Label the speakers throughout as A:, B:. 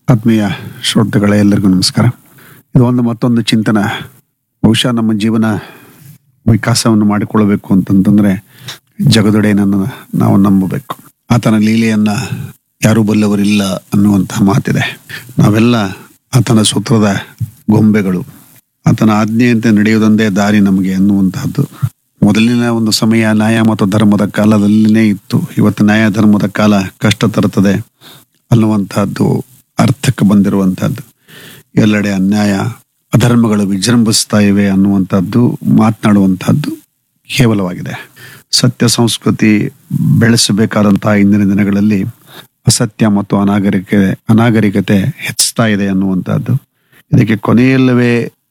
A: ಆತ್ಮೀಯ ಶ್ರೋತೃಗಳೇ ಎಲ್ಲರಿಗೂ ನಮಸ್ಕಾರ ಇದು ಒಂದು ಮತ್ತೊಂದು ಚಿಂತನ ಬಹುಶಃ ನಮ್ಮ ಜೀವನ ವಿಕಾಸವನ್ನು ಮಾಡಿಕೊಳ್ಳಬೇಕು ಅಂತಂತಂದ್ರೆ ಜಗದೊಡೆಯನನ್ನು ನಾವು ನಂಬಬೇಕು ಆತನ ಲೀಲೆಯನ್ನ ಯಾರೂ ಬಲ್ಲವರಿಲ್ಲ ಅನ್ನುವಂತಹ ಮಾತಿದೆ ನಾವೆಲ್ಲ ಆತನ ಸೂತ್ರದ ಗೊಂಬೆಗಳು ಆತನ ಆಜ್ಞೆಯಂತೆ ನಡೆಯುವುದೊಂದೇ ದಾರಿ ನಮಗೆ ಅನ್ನುವಂತಹದ್ದು ಮೊದಲಿನ ಒಂದು ಸಮಯ ನ್ಯಾಯ ಮತ್ತು ಧರ್ಮದ ಕಾಲದಲ್ಲಿನೇ ಇತ್ತು ಇವತ್ತು ನ್ಯಾಯ ಧರ್ಮದ ಕಾಲ ಕಷ್ಟ ತರುತ್ತದೆ ಅನ್ನುವಂತಹದ್ದು ಅರ್ಥಕ್ಕೆ ಬಂದಿರುವಂತಹದ್ದು ಎಲ್ಲೆಡೆ ಅನ್ಯಾಯ ಅಧರ್ಮಗಳು ವಿಜೃಂಭಿಸ್ತಾ ಇವೆ ಅನ್ನುವಂಥದ್ದು ಮಾತನಾಡುವಂತಹದ್ದು ಕೇವಲವಾಗಿದೆ ಸತ್ಯ ಸಂಸ್ಕೃತಿ ಬೆಳೆಸಬೇಕಾದಂತಹ ಇಂದಿನ ದಿನಗಳಲ್ಲಿ ಅಸತ್ಯ ಮತ್ತು ಅನಾಗರಿಕೆ ಅನಾಗರಿಕತೆ ಹೆಚ್ಚುತ್ತಾ ಇದೆ ಅನ್ನುವಂಥದ್ದು ಇದಕ್ಕೆ ಕೊನೆಯಲ್ಲವೇ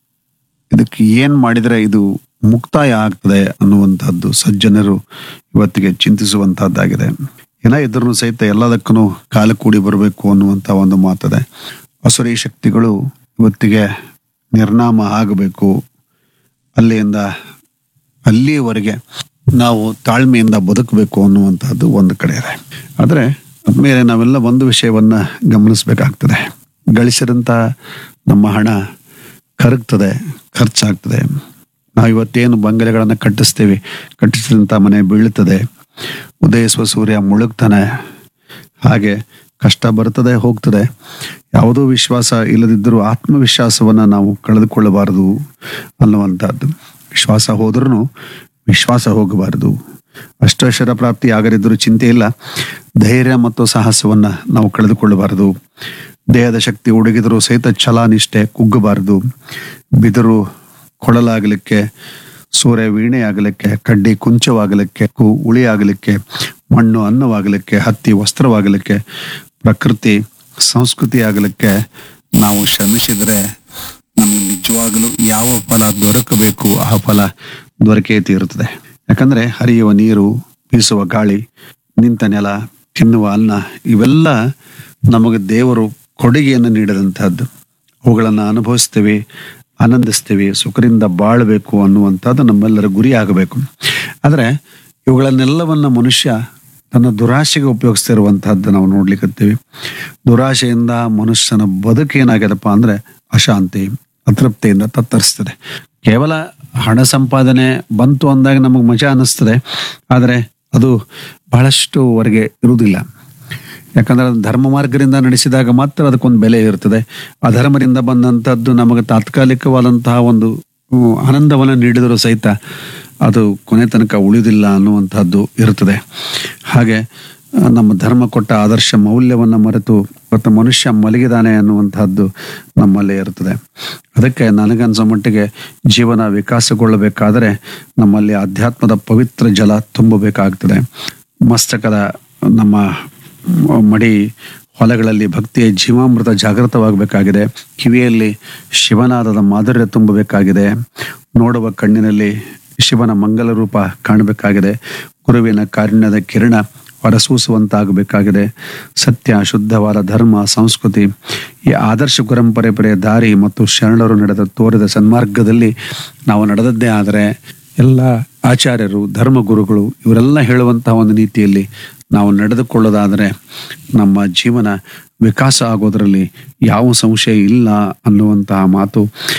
A: ಇದಕ್ಕೆ ಏನ್ ಮಾಡಿದ್ರೆ ಇದು ಮುಕ್ತಾಯ ಆಗ್ತದೆ ಅನ್ನುವಂಥದ್ದು ಸಜ್ಜನರು ಇವತ್ತಿಗೆ ಚಿಂತಿಸುವಂತಹದ್ದಾಗಿದೆ ಏನ ಇದ್ರೂ ಸಹಿತ ಎಲ್ಲದಕ್ಕೂ ಕಾಲ ಕೂಡಿ ಬರಬೇಕು ಅನ್ನುವಂಥ ಒಂದು ಮಾತದೆ ಅಸುರಿ ಶಕ್ತಿಗಳು ಇವತ್ತಿಗೆ ನಿರ್ನಾಮ ಆಗಬೇಕು ಅಲ್ಲಿಂದ ಅಲ್ಲಿಯವರೆಗೆ ನಾವು ತಾಳ್ಮೆಯಿಂದ ಬದುಕಬೇಕು ಅನ್ನುವಂತಹದ್ದು ಒಂದು ಕಡೆ ಇದೆ ಆದರೆ ಅದ್ಮೇಲೆ ನಾವೆಲ್ಲ ಒಂದು ವಿಷಯವನ್ನ ಗಮನಿಸಬೇಕಾಗ್ತದೆ ಗಳಿಸಿದಂತ ನಮ್ಮ ಹಣ ಕರಗ್ತದೆ ಖರ್ಚಾಗ್ತದೆ ನಾವು ಇವತ್ತೇನು ಬಂಗಲೆಗಳನ್ನು ಕಟ್ಟಿಸ್ತೀವಿ ಕಟ್ಟಿಸಿದಂಥ ಮನೆ ಬೀಳುತ್ತದೆ ಉದಯಿಸುವ ಸೂರ್ಯ ಮುಳುಗ್ತಾನೆ ಹಾಗೆ ಕಷ್ಟ ಬರ್ತದೆ ಹೋಗ್ತದೆ ಯಾವುದೋ ವಿಶ್ವಾಸ ಇಲ್ಲದಿದ್ದರೂ ಆತ್ಮವಿಶ್ವಾಸವನ್ನ ನಾವು ಕಳೆದುಕೊಳ್ಳಬಾರದು ಅನ್ನುವಂಥದ್ದು ವಿಶ್ವಾಸ ಹೋದ್ರೂ ವಿಶ್ವಾಸ ಹೋಗಬಾರದು ಅಷ್ಟೈಶ್ವರ ಪ್ರಾಪ್ತಿ ಆಗದಿದ್ದರೂ ಚಿಂತೆ ಇಲ್ಲ ಧೈರ್ಯ ಮತ್ತು ಸಾಹಸವನ್ನ ನಾವು ಕಳೆದುಕೊಳ್ಳಬಾರದು ದೇಹದ ಶಕ್ತಿ ಹುಡುಗಿದರೂ ಸಹಿತ ಛಲ ನಿಷ್ಠೆ ಕುಗ್ಗಬಾರದು ಬಿದರು ಕೊಳಲಾಗಲಿಕ್ಕೆ ಸೂರ್ಯ ವೀಣೆ ಆಗಲಿಕ್ಕೆ ಕಡ್ಡಿ ಕುಂಚವಾಗಲಿಕ್ಕೆ ಕು ಉಳಿ ಆಗಲಿಕ್ಕೆ ಮಣ್ಣು ಅನ್ನವಾಗಲಿಕ್ಕೆ ಹತ್ತಿ ವಸ್ತ್ರವಾಗಲಿಕ್ಕೆ ಪ್ರಕೃತಿ ಸಂಸ್ಕೃತಿ ಆಗಲಿಕ್ಕೆ ನಾವು ಶ್ರಮಿಸಿದರೆ ನಮಗೆ ನಿಜವಾಗಲೂ ಯಾವ ಫಲ ದೊರಕಬೇಕು ಆ ಫಲ ದೊರಕೇ ತೀರುತ್ತದೆ ಯಾಕಂದ್ರೆ ಹರಿಯುವ ನೀರು ಬೀಸುವ ಗಾಳಿ ನಿಂತ ನೆಲ ತಿನ್ನುವ ಅನ್ನ ಇವೆಲ್ಲ ನಮಗೆ ದೇವರು ಕೊಡುಗೆಯನ್ನು ನೀಡಿದಂತಹದ್ದು ಅವುಗಳನ್ನು ಅನುಭವಿಸ್ತೇವೆ ಆನಂದಿಸ್ತೇವೆ ಸುಖರಿಂದ ಬಾಳಬೇಕು ಅನ್ನುವಂಥದ್ದು ನಮ್ಮೆಲ್ಲರ ಗುರಿ ಆಗಬೇಕು ಆದರೆ ಇವುಗಳನ್ನೆಲ್ಲವನ್ನ ಮನುಷ್ಯ ತನ್ನ ದುರಾಶೆಗೆ ಉಪಯೋಗಿಸ್ತಿರುವಂತಹದ್ದು ನಾವು ನೋಡ್ಲಿಕ್ಕತ್ತೀವಿ ದುರಾಶೆಯಿಂದ ಮನುಷ್ಯನ ಬದುಕು ಏನಾಗ್ಯದಪ್ಪ ಅಂದ್ರೆ ಅಶಾಂತಿ ಅತೃಪ್ತಿಯಿಂದ ತತ್ತರಿಸ್ತದೆ ಕೇವಲ ಹಣ ಸಂಪಾದನೆ ಬಂತು ಅಂದಾಗ ನಮಗೆ ಮಜಾ ಅನ್ನಿಸ್ತದೆ ಆದರೆ ಅದು ಬಹಳಷ್ಟುವರೆಗೆ ಇರುವುದಿಲ್ಲ ಯಾಕಂದ್ರೆ ಅದು ಧರ್ಮ ಮಾರ್ಗದಿಂದ ನಡೆಸಿದಾಗ ಮಾತ್ರ ಅದಕ್ಕೊಂದು ಬೆಲೆ ಇರ್ತದೆ ಅಧರ್ಮದಿಂದ ಬಂದಂಥದ್ದು ನಮಗೆ ತಾತ್ಕಾಲಿಕವಾದಂತಹ ಒಂದು ಹ್ಮ್, ಆನಂದವನ್ನು ನೀಡಿದರೂ ಸಹಿತ ಅದು ಕೊನೆ ತನಕ ಉಳಿದಿಲ್ಲ ಅನ್ನುವಂಥದ್ದು ಇರ್ತದೆ ಹಾಗೆ ಆ, ನಮ್ಮ ಧರ್ಮ ಕೊಟ್ಟ ಆದರ್ಶ ಮೌಲ್ಯವನ್ನು ಮರೆತು ಇವತ್ತು ಮನುಷ್ಯ ಮಲಗಿದಾನೆ ಅನ್ನುವಂತಹದ್ದು ನಮ್ಮಲ್ಲೇ ಇರ್ತದೆ ಅದಕ್ಕೆ ನನಗನ್ಸೋ ಮಟ್ಟಿಗೆ ಜೀವನ ವಿಕಾಸಗೊಳ್ಳಬೇಕಾದರೆ ನಮ್ಮಲ್ಲಿ ಅಧ್ಯಾತ್ಮದ ಪವಿತ್ರ ಜಲ ತುಂಬಬೇಕಾಗ್ತದೆ ಮಸ್ತಕದ ನಮ್ಮ ಮಡಿ ಹೊಲಗಳಲ್ಲಿ ಭಕ್ತಿಯ ಜೀವಾಮೃತ ಜಾಗೃತವಾಗಬೇಕಾಗಿದೆ ಕಿವಿಯಲ್ಲಿ ಶಿವನಾದದ ಮಾಧುರ್ಯ ತುಂಬಬೇಕಾಗಿದೆ ನೋಡುವ ಕಣ್ಣಿನಲ್ಲಿ ಶಿವನ ಮಂಗಲ ರೂಪ ಕಾಣಬೇಕಾಗಿದೆ ಗುರುವಿನ ಕಾರುಣ್ಯದ ಕಿರಣ ಹೊರಸೂಸುವಂತಾಗಬೇಕಾಗಿದೆ ಸತ್ಯ ಶುದ್ಧವಾದ ಧರ್ಮ ಸಂಸ್ಕೃತಿ ಈ ಆದರ್ಶ ಪರಂಪರೆ ದಾರಿ ಮತ್ತು ಶರಣರು ನಡೆದ ತೋರಿದ ಸನ್ಮಾರ್ಗದಲ್ಲಿ ನಾವು ನಡೆದದ್ದೇ ಆದರೆ ಎಲ್ಲ ಆಚಾರ್ಯರು ಧರ್ಮಗುರುಗಳು ಇವರೆಲ್ಲ ಹೇಳುವಂತಹ ಒಂದು ನೀತಿಯಲ್ಲಿ ನಾವು ನಡೆದುಕೊಳ್ಳೋದಾದರೆ ನಮ್ಮ ಜೀವನ ವಿಕಾಸ ಆಗೋದರಲ್ಲಿ ಯಾವ ಸಂಶಯ ಇಲ್ಲ ಅನ್ನುವಂತಹ ಮಾತು